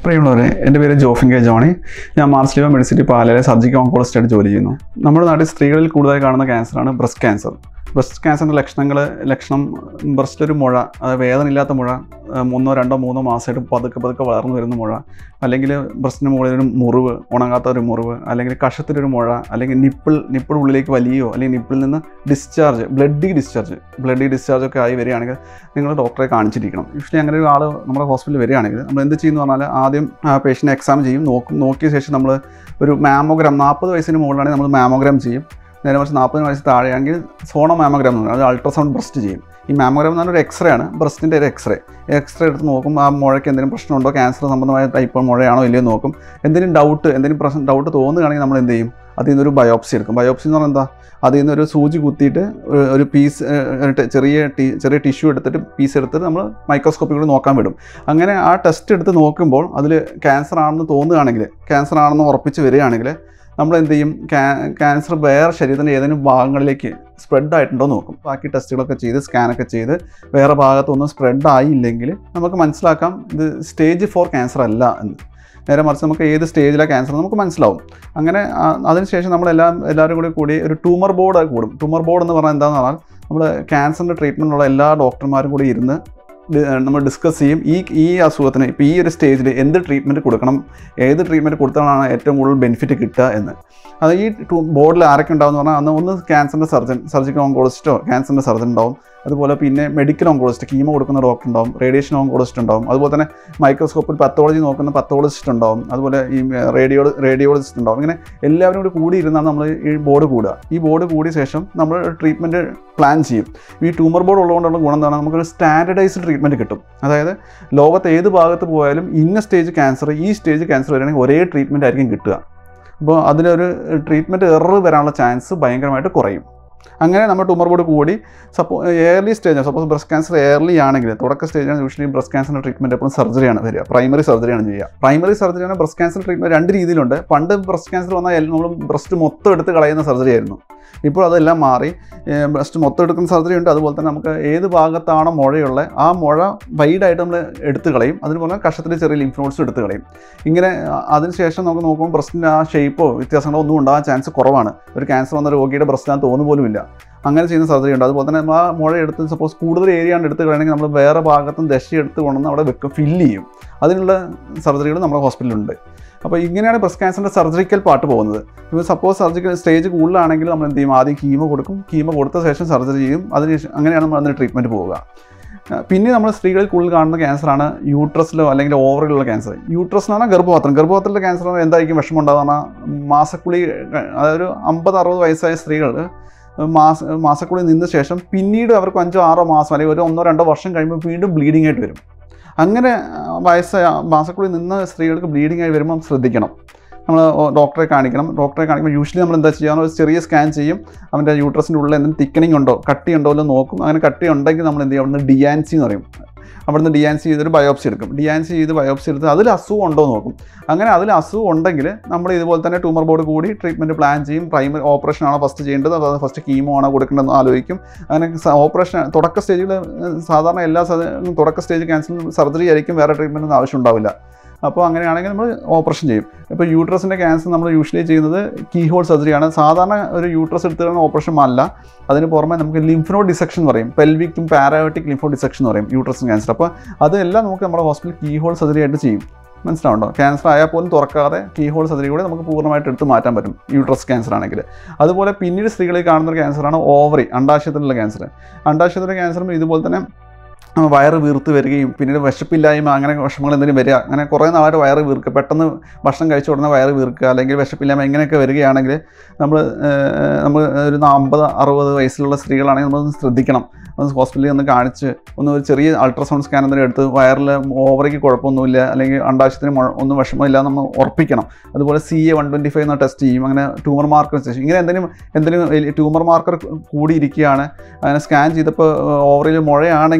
പ്രിയമുള്ളവരെ എൻ്റെ പേര് ജോഫിൻ കെ ജോണി ഞാൻ മാർസ്ലിവ മെഡിസിറ്റി പാലയിലെ സർജിക്കൽ ഓങ്കോളജിസ്റ്റായിട്ട് ജോലി ചെയ്യുന്നു നമ്മുടെ നാട്ടിൽ സ്ത്രീകളിൽ കൂടുതലായി കാണുന്ന ക്യാൻസറാണ് ബ്രസ്റ്റ് ക്യാൻസർ ബ്രസ്റ്റ് ക്യാൻസറിൻ്റെ ലക്ഷണങ്ങൾ ലക്ഷണം ബ്രസ്റ്റിലൊരു മുഴ അത് വേദനയില്ലാത്ത മുഴ ആ, ഒന്നോ രണ്ടോ മൂന്നോ മാസമായിട്ട് പതുക്കെ പതുക്കെ വളർന്നു വരുന്ന മുഴ അല്ലെങ്കിൽ ബ്രസ്റ്റിന് മുകളിൽ ഒരു മുറിവ് ഉണങ്ങാത്ത ഒരു മുറിവ് അല്ലെങ്കിൽ കഷത്തിലൊരു മുഴ അല്ലെങ്കിൽ നിപ്പിൾ നിപ്പിൾ ഉള്ളിലേക്ക് വലിയോ അല്ലെങ്കിൽ നിപ്പിളിൽ നിന്ന് discharge bloody discharge bloody discharge ഒക്കെ ആയി വരികയാണെങ്കിൽ നിങ്ങൾ ഡോക്ടറെ കാണിച്ചിരിക്കണം യൂഷ്വലി അങ്ങനെ ഒരു ആൾ നമ്മുടെ ഹോസ്പിറ്റലിൽ വരികയാണെങ്കിൽ നമ്മൾ എന്ത് ചെയ്യുന്നു പറഞ്ഞാൽ ആദ്യം ആ പേഷ്യൻ്റ് എക്സാം ചെയ്യും നോക്കും നോക്കിയ ശേഷം നമ്മൾ ഒരു മാമോഗ്രാം നാൽപ്പത് വയസ്സിന് മുകളിലാണെങ്കിൽ നമ്മൾ മാമോഗ്രാം ചെയ്യും നേരെ മറിച്ച് നാൽപ്പത് വയസ്സ് താഴെയാണെങ്കിൽ സോണോ മാമോഗ്രാം എന്ന് പറയും അത് അൾട്രാസൗണ്ട് ബ്രസ്റ്റ് ചെയ്യും ഈ മാമോഗ്രാം എന്ന് പറഞ്ഞാൽ ഒരു എക്സ്റേ ആണ് ബ്രസ്റ്റിൻ്റെ ഒരു എക്സ്റേ എക്സ്റേ എടുത്ത് നോക്കും ആ മുഴയ്ക്ക് എന്തെങ്കിലും പ്രശ്നമുണ്ടോ ക്യാൻസർ സംബന്ധമായ ടൈപ്പ് മുഴയാണോ ഇല്ലയോ എന്ന് നോക്കും എന്തെങ്കിലും ഡൗട്ട് എന്തെങ്കിലും പ്രശ്നം ഡൗട്ട് തോന്നുകയാണെങ്കിൽ നമ്മൾ എന്ത് ചെയ്യും അതിൽ നിന്നൊരു ബയോപ്സി എടുക്കും ബയോപ്സി എന്ന് പറഞ്ഞാൽ എന്താ അതിൽ നിന്നൊരു സൂചി കുത്തിയിട്ട് ഒരു- ഒരു പീസ് ചെറിയ ടി ചെറിയ ടിഷ്യൂ എടുത്തിട്ട് പീസ് എടുത്തിട്ട് നമ്മൾ മൈക്രോസ്കോപ്പിൽ കൂടി നോക്കാൻ വിടും അങ്ങനെ ആ ടെസ്റ്റ് എടുത്ത് നോക്കുമ്പോൾ അതിൽ ക്യാൻസർ ആണെന്ന് തോന്നുകയാണെങ്കിൽ ക്യാൻസർ ആണെന്ന് ഉറപ്പിച്ച് വരികയാണെങ്കിൽ നമ്മൾ എന്ത് ചെയ്യും ക്യാൻസർ വേറെ ശരീരത്തിൻ്റെ ഏതെങ്കിലും ഭാഗങ്ങളിലേക്ക് സ്പ്രെഡ് ആയിട്ടുണ്ടോ എന്ന് നോക്കും ബാക്കി ടെസ്റ്റുകളൊക്കെ ചെയ്ത് സ്കാനൊക്കെ ചെയ്ത് വേറെ ഭാഗത്തൊന്നും സ്പ്രെഡ് ആയില്ലെങ്കിൽ നമുക്ക് മനസ്സിലാക്കാം ഇത് സ്റ്റേജ് ഫോർ ക്യാൻസർ അല്ല എന്ന് നേരെ മറിച്ച് നമുക്ക് ഏത് സ്റ്റേജിലാണ് ക്യാൻസർ നമുക്ക് മനസ്സിലാവും അങ്ങനെ ആ, അതിനുശേഷം നമ്മളെല്ലാം എല്ലാവരും കൂടി കൂടി ഒരു ട്യൂമർ ബോർഡ് കൂടും ട്യൂമർ ബോർഡ് എന്ന് പറഞ്ഞാൽ എന്താണെന്ന് പറഞ്ഞാൽ നമ്മൾ ക്യാൻസറിൻ്റെ ട്രീറ്റ്മെൻറ്റുള്ള എല്ലാ ഡോക്ടർമാരും കൂടി ഇരുന്ന് ഡി- നമ്മൾ ഡിസ്കസ് ചെയ്യും ഈ ഈ അസുഖത്തിന് ഇപ്പോൾ ഈ ഒരു സ്റ്റേജിൽ എന്ത് ട്രീറ്റ്മെൻറ്റ് കൊടുക്കണം ഏത് ട്രീറ്റ്മെൻറ്റ് കൊടുത്താലാണ് ഏറ്റവും കൂടുതൽ ബെനിഫിറ്റ് കിട്ടുക എന്ന് അത് ഈ ബോർഡിൽ ആരൊക്കെ ഉണ്ടാവും എന്ന് പറഞ്ഞാൽ അന്ന് ഒന്ന് ക്യാൻസറിൻ്റെ സർജൻ സർജിക്കൽ ഓങ്കോളജിസ്റ്റോ ക്യാൻസറിൻ്റെ സർജൻ ഉണ്ടാവും അതുപോലെ പിന്നെ മെഡിക്കൽ ഓങ്കോളജിസ്റ്റ് കീമോ കൊടുക്കുന്ന ഡോക്ടർ ഉണ്ടാവും റേഡിയേഷൻ ഓങ്കോളജിസ്റ്റ് ഉണ്ടാവും അതുപോലെ തന്നെ മൈക്രോസ്കോപ്പിൽ പത്തോളജി നോക്കുന്ന പത്തോളജിസ്റ്റ് ഉണ്ടാവും അതുപോലെ ഈ റേഡിയോ റേഡിയോളജിസ്റ്റ് ഉണ്ടാവും ഇങ്ങനെ എല്ലാവരും കൂടി കൂടി ഇരുന്നാണ് നമ്മൾ ഈ ബോർഡ് കൂടുക ഈ ബോർഡ് കൂടിയ ശേഷം നമ്മൾ ട്രീറ്റ്മെൻറ്റ് പ്ലാൻ ചെയ്യും ഈ ട്യൂമർ ബോർഡ് ഉള്ളതുകൊണ്ടുള്ള ഗുണം എന്താണ് നമുക്കൊരു സ്റ്റാൻഡർഡൈസ്ഡ് ട്രീറ്റ്മെൻറ്റ് കിട്ടും അതായത് ലോകത്ത് ഏത് ഭാഗത്ത് പോയാലും ഇന്ന സ്റ്റേജ് ക്യാൻസർ ഈ സ്റ്റേജ് ക്യാൻസർ വരികയാണെങ്കിൽ ഒരേ ട്രീറ്റ്മെൻറ്റ് ആയിരിക്കും കിട്ടുക അപ്പോൾ അതിനൊരു ട്രീറ്റ്മെൻറ്റ് എറർ വരാനുള്ള ചാൻസ് ഭയങ്കരമായിട്ട് കുറയും അങ്ങനെ നമ്മൾ ട്യൂമർ ബോർഡ് കൂടി suppose early stage suppose breast cancer early ആണെങ്കിൽ തുടക്ക സ്റ്റേജാണ് യൂഷ്വലി ബ്രസ്റ്റ് ക്യാൻസറിൻ്റെ ട്രീറ്റ്മെൻറ്റ് എപ്പോഴും സർജറിയാണ് വരിക പ്രൈമറി സർജറിയാണ് ചെയ്യുക പ്രൈമറി സർജറിയാണ് ബ്രസ്റ്റ് ക്യാൻസർ ട്രീറ്റ്മെൻറ്റ് രണ്ട് രീതിയിലുണ്ട് പണ്ട് ബ്രസ്റ്റ് ക്യാൻസർ വന്നാൽ നമ്മൾ ബ്രസ്റ്റ് മൊത്തം എടുത്ത് കളയുന്ന സർജറി ആയിരുന്നു ഇപ്പോൾ അതെല്ലാം മാറി ബ്രസ്റ്റ് മൊത്തം എടുക്കുന്ന സർജറി ഉണ്ട് അതുപോലെ തന്നെ നമുക്ക് ഏത് ഭാഗത്താണോ മുഴയുള്ള ആ മുഴ വൈഡായിട്ട് നമ്മൾ എടുത്ത് കളയും അതുപോലെ കഷത്തിൽ ചെറിയ ലിംഫ് നോട്ട്സ് എടുത്ത് കളയും ഇങ്ങനെ അ- അതിനുശേഷം നമുക്ക് നോക്കുമ്പോൾ ബ്രസ്റ്റിൻ്റെ ആ ഷേപ്പോ വ്യത്യാസങ്ങളോ ഒന്നും ഉണ്ടാകാൻ ചാൻസ് കുറവാണ് ഒരു ക്യാൻസർ വന്ന രോഗിയുടെ ബ്രസ്റ്റിനാന്ന് തോന്നു പോലുമില്ല അങ്ങനെ ചെയ്യുന്ന സർജറി ഉണ്ട് അതുപോലെ തന്നെ നമ്മൾ ആ മുഴ എടുത്ത് സപ്പോസ് കൂടുതൽ ഏരിയ ആണ് എടുത്ത് കളയണമെങ്കിൽ നമ്മൾ വേറെ ഭാഗത്തും ദശ എടുത്ത് കൊണ്ടുവന്ന് അവിടെ വെക്കും ഫില്ല് ചെയ്യും അതിനുള്ള സർജറികൾ നമ്മുടെ ഹോസ്പിറ്റലിലുണ്ട് അപ്പോൾ ഇങ്ങനെയാണ് ബ്രസ്റ്റ് ക്യാൻസറിൻ്റെ സർജറിക്കൽ പാർട്ട് പോകുന്നത് ഇപ്പോൾ സപ്പോസ് സർജിക്കൽ സ്റ്റേജ് കൂടുതലാണെങ്കിൽ നമ്മൾ എന്ത് ചെയ്യും ആദ്യം കീമോ കൊടുക്കും കീമോ കൊടുത്ത ശേഷം സർജറി ചെയ്യും അതിന് ശേഷം അങ്ങനെയാണ് നമ്മൾ അതിന് ട്രീറ്റ്മെൻറ്റ് പോവുക ആ, പിന്നെ നമ്മൾ സ്ത്രീകളിൽ കൂടുതൽ കാണുന്ന ക്യാൻസറാണ് യൂട്രസിലോ അല്ലെങ്കിൽ ഓവറിലുള്ള ക്യാൻസർ യൂട്രസ് എന്ന് പറഞ്ഞാൽ ഗർഭപാത്രം ഗർഭപാത്രത്തിലെ ക്യാൻസർ എന്തായിരിക്കും വിഷമം ഉണ്ടാകുക പറഞ്ഞാൽ മാസക്കുളി അതായത് ഒരു അമ്പത് അറുപത് വയസ്സായ സ്ത്രീകൾ മാസ മാസക്കുളി നിന്ന ശേഷം പിന്നീട് അവർക്ക് അഞ്ചോ ആറോ മാസം അല്ലെങ്കിൽ ഒരു ഒന്നോ രണ്ടോ വർഷം കഴിയുമ്പോൾ വീണ്ടും ബ്ലീഡിംഗ് ആയിട്ട് വരും അങ്ങനെ ആ, വയസ്സായ മാസക്കുളി നിന്ന സ്ത്രീകൾക്ക് ബ്ലീഡിംഗ് ആയി വരുമ്പം ശ്രദ്ധിക്കണം നമ്മൾ ഡോക്ടറെ കാണിക്കണം ഡോക്ടറെ കാണിക്കുമ്പോൾ യൂഷ്വലി നമ്മൾ എന്താ ചെയ്യുക ഒരു ചെറിയ സ്കാൻ ചെയ്യും അവൻ്റെ യൂട്രസിൻ്റെ ഉള്ളിൽ എന്തെങ്കിലും തിക്കണിങ് ഉണ്ടോ കട്ടി ഉണ്ടോ എന്ന് നോക്കും അങ്ങനെ കട്ടി ഉണ്ടെങ്കിൽ നമ്മൾ എന്ത് ചെയ്യും അവിടുന്ന് ഡിയാൻസി എന്ന് പറയും അവിടുന്ന് ഡിയാൻസി ചെയ്തൊരു ബയോപ്സി എടുക്കും ഡിയാൻസി ചെയ്ത് ബയോപ്സി എടുത്ത് അതിൽ അസുഖം ഉണ്ടോ എന്ന് നോക്കും അങ്ങനെ അതിൽ അസുഖം ഉണ്ടെങ്കിൽ നമ്മൾ ഇതുപോലെ തന്നെ ട്യൂമർ ബോർഡ് കൂടി ട്രീറ്റ്മെൻറ്റ് പ്ലാൻ ചെയ്യും പ്രൈമറി ഓപ്പറേഷൻ ആണോ ഫസ്റ്റ് ചെയ്യേണ്ടത് അത് ഫസ്റ്റ് കീമോ ആണോ കൊടുക്കേണ്ടതെന്ന് ആലോചിക്കും അങ്ങനെ ഓപ്പറേഷൻ തുടക്ക സ്റ്റേജിൽ സാധാരണ എല്ലാ സ- തുടക്ക സ്റ്റേജ് ക്യാൻസർ സർജറി ആയിരിക്കും വേറെ ട്രീറ്റ്മെൻറ്റ് ഒന്നും ആവശ്യം ഉണ്ടാവില്ല അപ്പോൾ അങ്ങനെയാണെങ്കിൽ നമ്മൾ ഓപ്പറേഷൻ ചെയ്യും ഇപ്പോൾ യൂട്രസിൻ്റെ ക്യാൻസർ നമ്മൾ യൂഷ്വലി ചെയ്യുന്നത് കീ ഹോൾ സർജറിയാണ് സാധാരണ ഒരു യൂട്രസ് എടുത്ത് കഴിഞ്ഞാൽ ഓപ്പറേഷൻ അല്ല അതിന് പുറമെ നമുക്ക് ലിംഫ്നോ ഡിസെക്ഷൻ എന്ന് പറയും പെൽവിക്കും പാരായോട്ടിക് ലിംഫോ ഡിസെക്ഷൻ എന്ന് പറയും യൂട്രസിൻ ക്യാൻസർ അപ്പോൾ അതെല്ലാം നമുക്ക് നമ്മുടെ ഹോസ്പിറ്റൽ കീ ഹോൾ സർജറി ആയിട്ട് ചെയ്യും മനസ്സിലാവുണ്ടോ ക്യാൻസർ ആയാൽ പോലും തുറക്കാതെ കീ ഹോൾ സർജറി കൂടെ നമുക്ക് പൂർണ്ണമായിട്ട് എടുത്ത് മാറ്റാൻ പറ്റും യൂട്രസ് ക്യാൻസർ ആണെങ്കിൽ അതുപോലെ പിന്നീട് സ്ത്രീകളിൽ കാണുന്ന ഒരു ക്യാൻസറാണ് ഓവറി അണ്ടാശയത്തിലുള്ള ക്യാൻസർ അണ്ടാശയത്തിലെ ക്യാൻസറും ഇതുപോലെ തന്നെ ആ, വയറ് വീർത്ത് വരികയും പിന്നീട് വിശപ്പില്ലായ്മ അങ്ങനെ വിഷമങ്ങൾ എന്തെങ്കിലും വരിക അങ്ങനെ കുറേ നാളായിട്ട് വയറ് വീർക്കുക പെട്ടെന്ന് ഭക്ഷണം കഴിച്ച ഉടനെ വയറ് വീർക്കുക അല്ലെങ്കിൽ വിശപ്പില്ലായ്മ ഇങ്ങനെയൊക്കെ വരികയാണെങ്കിൽ നമ്മൾ നമ്മൾ ഒരു അമ്പത് അറുപത് വയസ്സിലുള്ള സ്ത്രീകളാണെങ്കിൽ നമ്മളൊന്ന് ശ്രദ്ധിക്കണം ഒന്ന് ഹോസ്പിറ്റലിൽ ഒന്ന് കാണിച്ച് ഒന്ന് ഒരു ചെറിയ അൾട്രാസൗണ്ട് സ്കാൻ എന്തെങ്കിലും എടുത്ത് വയറിൽ ഓവറിക്ക് കുഴപ്പമൊന്നുമില്ല അല്ലെങ്കിൽ അണ്ടാശയത്തിന് മുഴ- ഒന്നും വിഷമമില്ല എന്ന് നമ്മൾ ഉറപ്പിക്കണം അതുപോലെ C A one twenty five എന്ന ടെസ്റ്റ് ചെയ്യും അങ്ങനെ ട്യൂമർ മാർക്കർ ടെസ്റ്റ് ഇങ്ങനെ എന്തെങ്കിലും എന്തെങ്കിലും ട്യൂമർ മാർക്കർ കൂടിയിരിക്കുകയാണ് അങ്ങനെ സ്കാൻ ചെയ്തപ്പോൾ ഓവറിൽ മുഴയാണെങ്കിൽ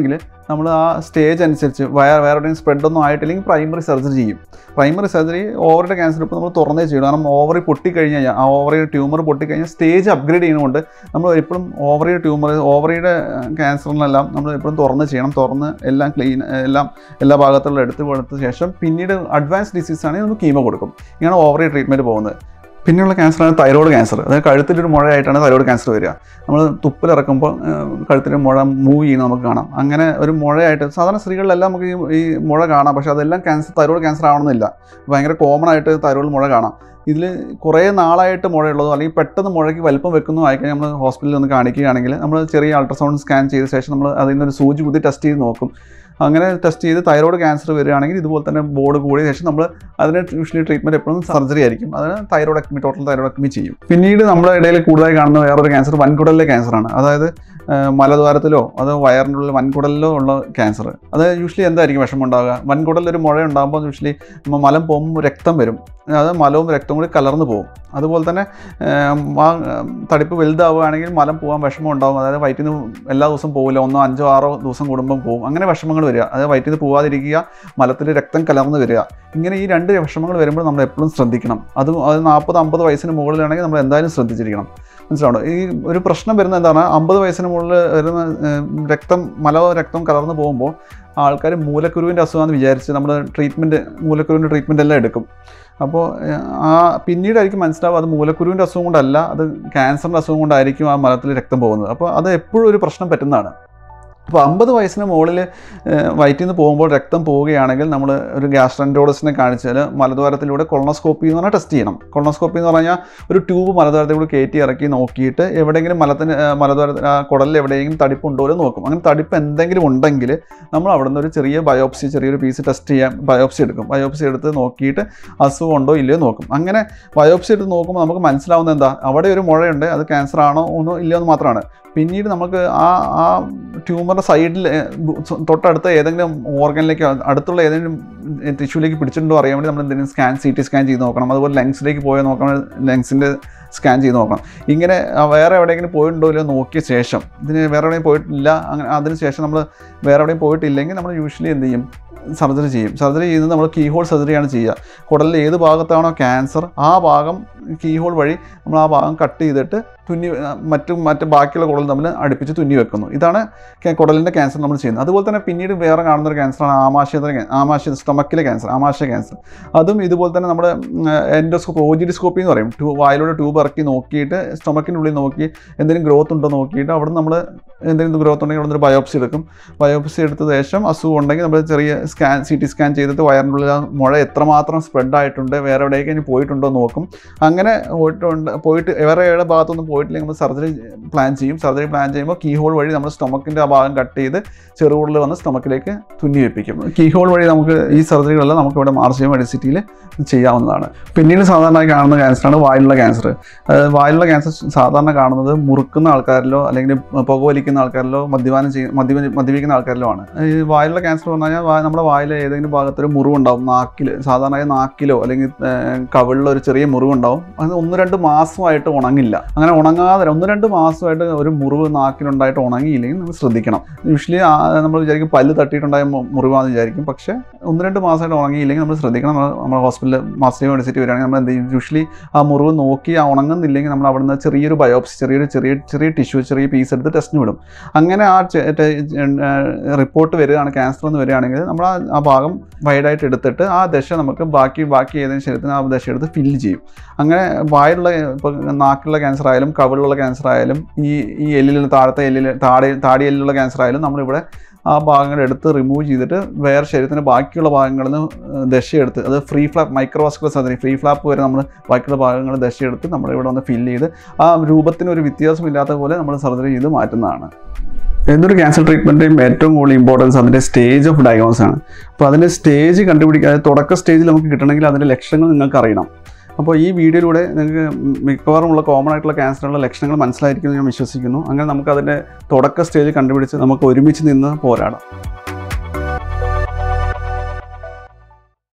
നമ്മൾ ആ സ്റ്റേജ് അനുസരിച്ച് വേറെ വേറെ എവിടെയും സ്പ്രെഡ് ഒന്നും ആയിട്ടില്ലെങ്കിൽ പ്രൈമറി സർജറി ചെയ്യും പ്രൈമറി സർജറി ഓവറിയുടെ ക്യാൻസർ ഇപ്പോൾ നമ്മൾ തുറന്നേ ചെയ്യണം കാരണം ഓവറി പൊട്ടിക്കഴിഞ്ഞാൽ ആ ഓവറിയുടെ ട്യൂമർ പൊട്ടിക്കഴിഞ്ഞാൽ സ്റ്റേജ് അപ്ഗ്രേഡ് ചെയ്യുന്നതുകൊണ്ട് നമ്മൾ എപ്പോഴും ഓവറിയുടെ ട്യൂമർ ഓവറിയുടെ ക്യാൻസറിനെല്ലാം നമ്മൾ എപ്പോഴും തുറന്ന് ചെയ്യണം തുറന്ന് എല്ലാം ക്ലീൻ എല്ലാം എല്ലാ ഭാഗത്തുള്ള എടുത്ത് കൊടുത്ത ശേഷം പിന്നീട് അഡ്വാൻസ് ഡിസീസ് ആണെങ്കിൽ നമുക്ക് കീമോ കൊടുക്കും ഇങ്ങനെ ഓവറി ട്രീറ്റ്മെൻറ്റ് പോകുന്നത് പിന്നെയുള്ള ക്യാൻസറാണ് തൈറോയ്ഡ് ക്യാൻസർ അതായത് കഴുത്തിലൊരു മുഴയായിട്ടാണ് തൈറോയ്ഡ് ക്യാൻസർ വരിക നമ്മൾ തുപ്പിലിറക്കുമ്പോൾ കഴുത്തിൽ മുഴ മൂവ് ചെയ്യുന്നത് നമുക്ക് കാണാം അങ്ങനെ ഒരു മുഴയായിട്ട് സാധാരണ സ്ത്രീകളിലെല്ലാം നമുക്ക് ഈ ഈ മുഴ കാണാം പക്ഷേ അതെല്ലാം ക്യാൻസർ തൈറോയ്ഡ് ക്യാൻസർ ആവണമെന്നില്ല ഭയങ്കര കോമൺ ആയിട്ട് തൈറോയ്ഡ് മുഴ കാണാം ഇതിൽ കുറേ നാളായിട്ട് മുഴയുള്ളതോ അല്ലെങ്കിൽ പെട്ടെന്ന് മുഴയ്ക്ക് വലിപ്പം വെക്കുന്നതോ ആയിക്കഴിഞ്ഞാൽ നമ്മൾ ഹോസ്പിറ്റലിൽ ഒന്ന് കാണിക്കുകയാണെങ്കിൽ നമ്മൾ ചെറിയ അൾട്രാസൗണ്ട് സ്കാൻ ചെയ്ത ശേഷം നമ്മൾ അതിൽ നിന്നൊരു സൂചി കുത്തി ടെസ്റ്റ് ചെയ്ത് നോക്കും അങ്ങനെ ടെസ്റ്റ് ചെയ്ത് തൈറോയ്ഡ് ക്യാൻസർ വരികയാണെങ്കിൽ ഇതുപോലെ തന്നെ ബോർഡ് കൂടിയ ശേഷം നമ്മൾ അതിന് യൂഷ്വലി ട്രീറ്റ്മെൻറ്റ് എപ്പോഴും സർജറി ആയിരിക്കും അതിന് തൈറോയ്ഡക്ടമി ടോട്ടൽ തൈറോയ്ഡക്ടമി ചെയ്യും പിന്നീട് നമ്മുടെ ഇടയിൽ കൂടുതലായി കാണുന്ന വേറൊരു ക്യാൻസർ വൻകുടലിലെ ക്യാൻസറാണ് അതായത് ആ, മലദ്വാരത്തിലോ അതോ വയറിൻ്റെ ഉള്ളിൽ വൻകുടലിലോ ഉള്ള ക്യാൻസർ അത് യൂഷ്വലി എന്തായിരിക്കും വിഷമം ഉണ്ടാവുക വൻകുടലിൽ ഒരു മുഴ ഉണ്ടാകുമ്പോൾ യൂഷ്വലി മലം പോകുമ്പോൾ രക്തം വരും അത് മലവും രക്തവും കൂടി കലർന്ന് പോകും അതുപോലെ തന്നെ ഏം, ആ ഉം, തടിപ്പ് വലുതാവുകയാണെങ്കിൽ മലം പോകാൻ വിഷമം ഉണ്ടാവും അതായത് വയറ്റിൽ നിന്ന് എല്ലാ ദിവസവും പോകില്ല ഒന്നോ അഞ്ചോ ആറോ ദിവസം കൂടുമ്പം പോകും അങ്ങനെ വിഷമങ്ങൾ വരിക അതായത് വയറ്റിൽ നിന്ന് പോകാതിരിക്കുക മലത്തിൽ രക്തം കലർന്ന് വരിക ഇങ്ങനെ ഈ രണ്ട് വിഷമങ്ങൾ വരുമ്പോൾ നമ്മൾ എപ്പോഴും ശ്രദ്ധിക്കണം അത് അത് നാൽപ്പത് അമ്പത് വയസ്സിന് മുകളിലാണെങ്കിൽ നമ്മൾ എന്തായാലും ശ്രദ്ധിച്ചിരിക്കണം മനസ്സിലാവണം ഈ ഒരു പ്രശ്നം വരുന്നത് എന്താണ് അമ്പത് വയസ്സിന് മുകളിൽ വരുന്ന ഏം, രക്തം മലോ രക്തം കലർന്ന് പോകുമ്പോൾ ആൾക്കാർ മൂലക്കുരുവിൻ്റെ അസുഖമാണെന്ന് വിചാരിച്ച് നമ്മൾ ട്രീറ്റ്മെൻറ്റ് മൂലക്കുരുവിൻ്റെ ട്രീറ്റ്മെൻറ്റ് എല്ലാം എടുക്കും അപ്പോൾ ഏഹ്, ആ പിന്നീടായിരിക്കും മനസ്സിലാവുക അത് മൂലക്കുരുവിൻ്റെ അസുഖം കൊണ്ടല്ല അത് ക്യാൻസറിൻ്റെ അസുഖം കൊണ്ടായിരിക്കും ആ മലത്തിൽ രക്തം പോകുന്നത് അപ്പോൾ അത് എപ്പോഴും ഒരു പ്രശ്നം പറ്റുന്നതാണ് അപ്പോൾ അമ്പത് വയസ്സിന് മുകളിൽ വയറ്റിൽ നിന്ന് പോകുമ്പോൾ രക്തം പോവുകയാണെങ്കിൽ നമ്മൾ ഒരു ഗ്യാസ്ട്രൻറ്റോളജിനെ കാണിച്ചാൽ മലദ്വാരത്തിലൂടെ കൊളോണോസ്കോപ്പി എന്ന് പറഞ്ഞാൽ ടെസ്റ്റ് ചെയ്യണം കൊളോണോസ്കോപ്പി എന്ന് പറഞ്ഞാൽ ഒരു ട്യൂബ് മലദ്വാരത്തിലൂടെ കയറ്റി ഇറക്കി നോക്കിയിട്ട് എവിടെയെങ്കിലും മലത്തിന് മലദ്വാരത്തിൽ ആ കുടലിൽ എവിടെയെങ്കിലും തടിപ്പുണ്ടോ എന്ന് നോക്കും അങ്ങനെ തടിപ്പ് എന്തെങ്കിലും ഉണ്ടെങ്കിൽ നമ്മൾ അവിടെ നിന്ന് ഒരു ചെറിയ ബയോപ്സി ചെറിയൊരു പീസ് ടെസ്റ്റ് ചെയ്യാൻ ബയോപ്സി എടുക്കും ബയോപ്സി എടുത്ത് നോക്കിയിട്ട് അസുഖം ഉണ്ടോ ഇല്ലയോ നോക്കും അങ്ങനെ ബയോപ്സി എടുത്ത് നോക്കുമ്പോൾ നമുക്ക് മനസ്സിലാവുന്നത് എന്താ അവിടെ ഒരു മുഴയുണ്ട് അത് ക്യാൻസർ ആണോ ഒന്നോ ഇല്ലയോ എന്ന് മാത്രമാണ് പിന്നീട് നമുക്ക് ആ ആ ട്യൂമറിൻ്റെ സൈഡിൽ തൊട്ടടുത്ത ഏതെങ്കിലും ഓർഗനിലേക്ക് അടുത്തുള്ള ഏതെങ്കിലും ടിഷ്യൂലേക്ക് പിടിച്ചിട്ടുണ്ടോ അറിയാൻ വേണ്ടി നമ്മൾ എന്തെങ്കിലും സ്കാൻ സി ടി സ്കാൻ ചെയ്ത് നോക്കണം അതുപോലെ ലങ്സിലേക്ക് പോയി നോക്കണം ലങ്സിൻ്റെ സ്കാൻ ചെയ്ത് നോക്കണം ഇങ്ങനെ ആ വേറെ എവിടെയെങ്കിലും പോയിട്ടുണ്ടോ ഇല്ലയോ നോക്കിയ ശേഷം ഇതിന് വേറെ എവിടെയും പോയിട്ടില്ല അങ്ങനെ അതിന് ശേഷം നമ്മൾ വേറെ എവിടെയും പോയിട്ടില്ലെങ്കിൽ നമ്മൾ യൂഷ്വലി എന്ത് ചെയ്യും സർജറി ചെയ്യും സർജറി ചെയ്യുന്നത് നമ്മൾ കീ ഹോൾ സർജറിയാണ് ചെയ്യുക കുടലിൽ ഏത് ഭാഗത്താണോ ക്യാൻസർ ആ ഭാഗം കീ ഹോൾ വഴി നമ്മൾ ആ ഭാഗം കട്ട് ചെയ്തിട്ട് തുന്നി മറ്റു മറ്റ് ബാക്കിയുള്ള കുടൽ തമ്മിൽ അടുപ്പിച്ച് തുന്നി വെക്കുന്നു ഇതാണ് കെ- കുടലിൻ്റെ ക്യാൻസർ നമ്മൾ ചെയ്യുന്നത് അതുപോലെ തന്നെ പിന്നീട് വേറെ കാണുന്ന ഒരു ക്യാൻസറാണ് ആമാശയത്തിലെ ക്യാ- ആമാശയ സ്റ്റൊമക്കിലെ ക്യാൻസർ ആമാശയ ക്യാൻസർ അതും ഇതുപോലെ തന്നെ നമ്മുടെ എൻഡോസ്കോപ്പ് ഓജിഡിസ്കോപ്പി എന്ന് പറയും ട്യൂ വായിലൂടെ ട്യൂബ് ഇറക്കി നോക്കിയിട്ട് സ്റ്റൊമക്കിൻ്റെ ഉള്ളിൽ നോക്കി എന്തെങ്കിലും ഗ്രോത്ത് ഉണ്ടോ നോക്കിയിട്ട് അവിടെ നമ്മൾ എന്തെങ്കിലും ഗ്രോത്ത് ഉണ്ടെങ്കിൽ അവിടെ നിന്ന് ബയോപ്സി എടുക്കും ബയോപ്സി എടുത്ത ശേഷം അസുഖം ഉണ്ടെങ്കിൽ നമ്മൾ ചെറിയ സ്കാൻ സി ടി സ്കാൻ ചെയ്തിട്ട് വയറിൻ്റെ ഉള്ളിൽ ആ മുഴ എത്രമാത്രം സ്പ്രെഡ് ആയിട്ടുണ്ട് വേറെ എവിടേക്ക് ഇനി പോയിട്ടുണ്ടോ എന്ന് നോക്കും അങ്ങനെ പോയിട്ടുണ്ട് പോയിട്ട് വേറെ എവിടെ ഭാഗത്തൊന്നും പോയിട്ടില്ലെങ്കിൽ നമ്മൾ സർജറി പ്ലാൻ ചെയ്യും സർജറി പ്ലാൻ ചെയ്യുമ്പോൾ കീ ഹോൾ വഴി നമ്മൾ സ്റ്റൊമക്കിൻ്റെ ആ ഭാഗം കട്ട് ചെയ്ത് ചെറുകുടലിൽ വന്ന് സ്റ്റൊമക്കിലേക്ക് തുന്നി വെപ്പിക്കും കീ ഹോൾ വഴി നമുക്ക് ഈ സർജറികളെല്ലാം നമുക്ക് ഇവിടെ മാർസിയം മെഡിസിറ്റിയിൽ ചെയ്യാവുന്നതാണ് പിന്നീട് സാധാരണ കാണുന്ന ക്യാൻസറാണ് വായിലുള്ള ക്യാൻസർ അതായത് വായിലുള്ള ക്യാൻസർ സാധാരണ കാണുന്നത് മുറുക്കുന്ന ആൾക്കാരിലോ അല്ലെങ്കിൽ പുകവലിക്കുന്ന ആൾക്കാരിലോ മദ്യപാനം ചെയ്യുന്ന മദ്യ മദ്യപിക്കുന്ന ആൾക്കാരിലോ ആണ് ഈ വായിലുള്ള ക്യാൻസർ പറഞ്ഞു കഴിഞ്ഞാൽ വാ- നമ്മുടെ വായിലെ ഏതെങ്കിലും ഭാഗത്തൊരു മുറിവുണ്ടാവും നാക്കിൽ സാധാരണ നാക്കിലോ അല്ലെങ്കിൽ ഏഹ്, കവിളിലോ ഒരു ചെറിയ മുറിവുണ്ടാവും അത് ഒന്ന് രണ്ട് മാസമായിട്ട് ഉണങ്ങില്ല അങ്ങനെ ഉണങ്ങാതെ ഒന്ന് രണ്ട് മാസമായിട്ട് ഒരു മുറിവ് നാക്കിലുണ്ടായിട്ട് ഉണങ്ങിയില്ലെങ്കിൽ നമ്മൾ ശ്രദ്ധിക്കണം യൂഷ്വലി നമ്മൾ വിചാരിക്കും പല്ല് തട്ടിയിട്ടുണ്ടായ മു- മുറിവാന്ന് വിചാരിക്കും പക്ഷേ ഒന്ന് രണ്ട് മാസമായിട്ട് ഉണങ്ങിയില്ലെങ്കിൽ നമ്മൾ ശ്രദ്ധിക്കണം നമ്മൾ നമ്മുടെ ഹോസ്പിറ്റലിൽ മാസ്റ്റർ യൂണിവേഴ്സിറ്റി വരികയാണെങ്കിൽ നമ്മൾ എന്ത് ചെയ്യും യൂഷ്വലി ആ മുറിവ് നോക്കി ആ ഉണങ്ങുന്നില്ലെങ്കിൽ നമ്മൾ അവിടുന്ന് ചെറിയൊരു ബയോപ്സി ചെറിയൊരു ചെറിയ ചെറിയ ടിഷ്യൂ ചെറിയ പീസ് എടുത്ത് ടെസ്റ്റിന് വിടും അങ്ങനെ ആ റിപ്പോർട്ട് വരികയാണ് ക്യാൻസർ എന്ന് വരികയാണെങ്കിൽ നമ്മൾ ആ- ആ ഭാഗം വൈഡായിട്ട് എടുത്തിട്ട് ആ ദശ നമുക്ക് ബാക്കി ബാക്കി ഏതെങ്കിലും ശരീരത്തിന് ആ ദശ എടുത്ത് ഫില്ല് ചെയ്യും അങ്ങനെ വായിലുള്ള ഇപ്പോൾ നാക്കിലുള്ള ക്യാൻസർ ആയാലും കവിളിലുള്ള ക്യാൻസർ ആയാലും ഈ ഈ എല്ലിൽ താഴത്തെ എല്ലിൽ താടി താടി എല്ലിലുള്ള ക്യാൻസർ ആയാലും നമ്മളിവിടെ ആ ഭാഗങ്ങൾ എടുത്ത് റിമൂവ് ചെയ്തിട്ട് വേറെ ശരീരത്തിൻ്റെ ബാക്കിയുള്ള ഭാഗങ്ങളിൽ നിന്ന് ദശയെടുത്ത് അത് free flap microvascular surgery free flap വരെ നമ്മൾ ബാക്കിയുള്ള ഭാഗങ്ങൾ ദശയെടുത്ത് നമ്മൾ ഇവിടെ വന്ന് ഫില്ല് ചെയ്ത് ആ രൂപത്തിന് ഒരു വ്യത്യാസമില്ലാത്ത പോലെ നമ്മൾ സർജറി ചെയ്ത് മാറ്റുന്നതാണ് ഏതൊരു ക്യാൻസർ ട്രീറ്റ്മെൻറ്റിൻ്റെയും ഏറ്റവും കൂടുതൽ ഇമ്പോർട്ടൻസ് അതിൻ്റെ സ്റ്റേജ് ഓഫ് ഡയഗ്നോസ് ആണ് അപ്പോൾ അതിൻ്റെ സ്റ്റേജ് കണ്ടുപിടിക്കുക അതായത് തുടക്ക സ്റ്റേജിൽ നമുക്ക് കിട്ടണമെങ്കിൽ അതിൻ്റെ ലക്ഷണങ്ങൾ നിങ്ങൾക്ക് അറിയണം അപ്പോൾ ഈ വീഡിയോയിലൂടെ നിങ്ങൾക്ക് മിക്കവാറും ഉള്ള കോമൺ ആയിട്ടുള്ള ക്യാൻസറുള്ള ലക്ഷണങ്ങൾ മനസ്സിലായിരിക്കുമെന്ന് ഞാൻ വിശ്വസിക്കുന്നു അങ്ങനെ നമുക്ക് അതിൻ്റെ തുടക്ക സ്റ്റേജ് കണ്ടുപിടിച്ച് നമുക്ക് ഒരുമിച്ച് നിന്ന് പോരാടാം